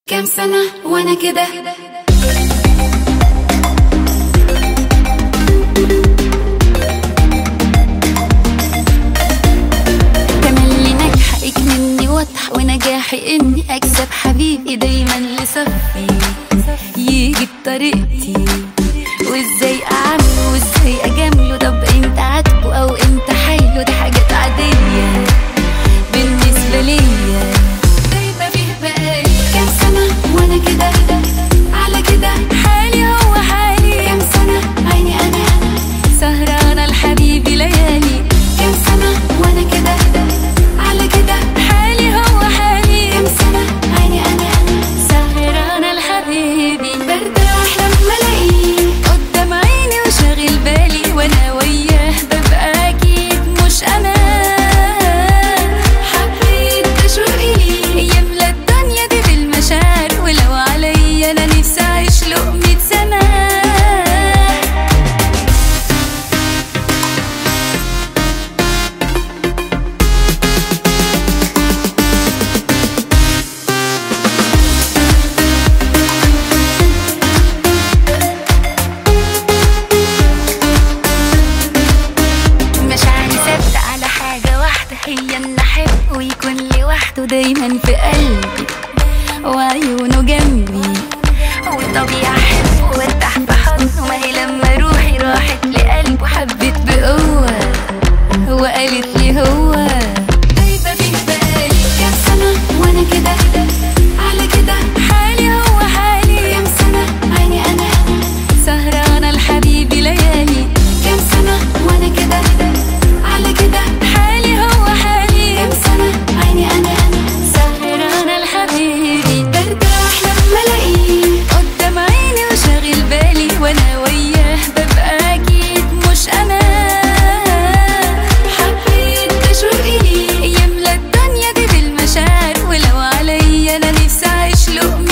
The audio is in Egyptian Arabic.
كام سنة وانا كده تملي نجحك مني واضح ونجاحي اني اكسب حبيبي دايما لصفي يجي بطريقتي وازاي اعمله وازاي اجامله طب انت عاتبه او انت حايله دي حاجات عادية بالنسبة ليا دايما فيه بقالي كام سنة وانا كده على كده حالي هو حالي كام سنة عيني انا سهرانة لحبيبي ليالي كام سنة وانا كده على كده حالي هو حالي كام سنة عيني انا سهرانة لحبيبي برتاح لما الاقيه قدام عيني وشاغل بالي وانا وياه ببقى اكيد مش انا حبيت تشوقي يملى الدنيا دي بالمشاعر ولو عليا انا نفسي اعيش له مية سنه مشاعري ثابتة على حاجة واحدة هي إن أحب ويكون لي وحده دايما في قلبي وعيونه جنبي وطبيعي أحبه وارتاح في حضنه ما هي لما روحي راحت لقلبه حبيت بقوة وقالت لي هو دايبة فيه بقالي كام سنة وأنا كده على كده حالي هو حالي كام سنة عيني أنا سهرانة لحبيبي ليالي كام سنة وأنا كده على كده حالي هو حالي كام سنة عيني أنا سهرانة لحبيبي برتاح لما ألاقيه قدام عيني وشاغل بالي وأنا وياه ببقى أكيد مش أنا حبيت تشوقي يملى الدنيا دي بالمشاعر ولو عليا أنا نفسي أعيش له